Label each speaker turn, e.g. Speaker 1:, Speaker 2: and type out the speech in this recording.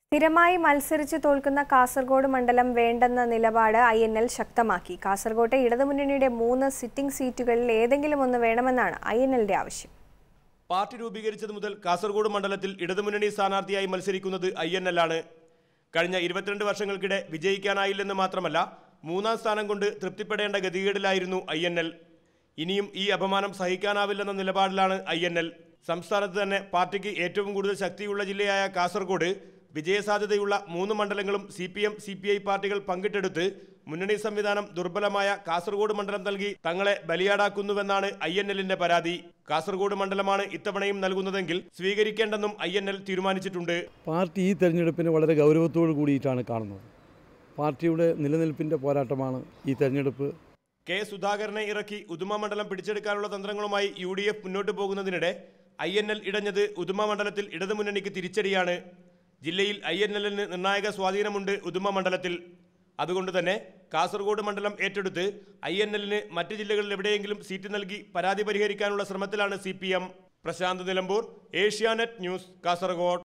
Speaker 1: സ്ഥിരമായി മത്സരിച്ച് തോൽക്കുന്ന കാസർഗോഡ് മണ്ഡലം വേണ്ടെന്ന നിലപാട് ഐ എൻ എൽ ശക്തമാക്കി കാസർഗോട്ടെ ഇടതുമുന്നണിയുടെ മൂന്ന് സിറ്റിംഗ് സീറ്റുകളിൽ ഏതെങ്കിലും ഒന്ന് വേണമെന്നാണ് ഐ എൻ എല്ലിന്റെ ആവശ്യം
Speaker 2: പാർട്ടി രൂപീകരിച്ചത് മുതൽ കാസർഗോഡ് മണ്ഡലത്തിൽ ഇടതുമുന്നണി സ്ഥാനാർത്ഥിയായി മത്സരിക്കുന്നത് ഐ എൻ എൽ ആണ് കഴിഞ്ഞ ഇരുപത്തിരണ്ട് വർഷങ്ങൾക്കിടെ വിജയിക്കാനായില്ലെന്ന് മാത്രമല്ല മൂന്നാം സ്ഥാനം കൊണ്ട് തൃപ്തിപ്പെടേണ്ട ഗതികേടിലായിരുന്നു ഐ എൻ എൽ ഇനിയും ഈ അപമാനം സഹിക്കാനാവില്ലെന്ന നിലപാടിലാണ് ഐ എൻ എൽ സംസ്ഥാനത്ത് തന്നെ പാർട്ടിക്ക് ഏറ്റവും കൂടുതൽ ശക്തിയുള്ള ജില്ലയായ കാസർഗോഡ് വിജയസാധ്യതയുള്ള മൂന്ന് മണ്ഡലങ്ങളും C P M C P I പാർട്ടികൾ പങ്കിട്ടെടുത്ത് മുന്നണി സംവിധാനം ദുർബലമായ കാസർഗോഡ് മണ്ഡലം നൽകി തങ്ങളെ ബലിയാടാക്കുന്നുവെന്നാണ് ഐ എൻ എല്ലിന്റെ പരാതി കാസർഗോഡ് മണ്ഡലമാണ് ഇത്തവണയും നൽകുന്നതെങ്കിൽ സ്വീകരിക്കേണ്ടെന്നും ഐ എൻ എൽ തീരുമാനിച്ചിട്ടുണ്ട്
Speaker 3: പാർട്ടി ഈ തെരഞ്ഞെടുപ്പിനെ വളരെ ഗൗരവത്തോടു കൂടിയിട്ടാണ് കാണുന്നത് പാർട്ടിയുടെ നിലനിൽപ്പിൻ്റെ പോരാട്ടമാണ് ഈ തെരഞ്ഞെടുപ്പ്
Speaker 2: കെ സുധാകരനെ ഇറക്കി ഉദുമ മണ്ഡലം പിടിച്ചെടുക്കാനുള്ള തന്ത്രങ്ങളുമായി യു ഡി എഫ് മുന്നോട്ട് പോകുന്നതിനിടെ ഐ എൻ എൽ ഇടഞ്ഞത് ഉദുമ മണ്ഡലത്തിൽ ഇടതുമുന്നണിക്ക് തിരിച്ചടിയാണ് ജില്ലയിൽ ഐ എൻ എല്ലിന് നിർണായക സ്വാധീനമുണ്ട് ഉദുമ മണ്ഡലത്തിൽ അതുകൊണ്ട് തന്നെ കാസർഗോഡ് മണ്ഡലം ഏറ്റെടുത്ത് ഐ എൻ എല്ലിന് മറ്റ് ജില്ലകളിൽ എവിടെയെങ്കിലും സീറ്റ് നൽകി പരാതി പരിഹരിക്കാനുള്ള ശ്രമത്തിലാണ് C P M Prashanth Nilambur Asianet news Kasaragod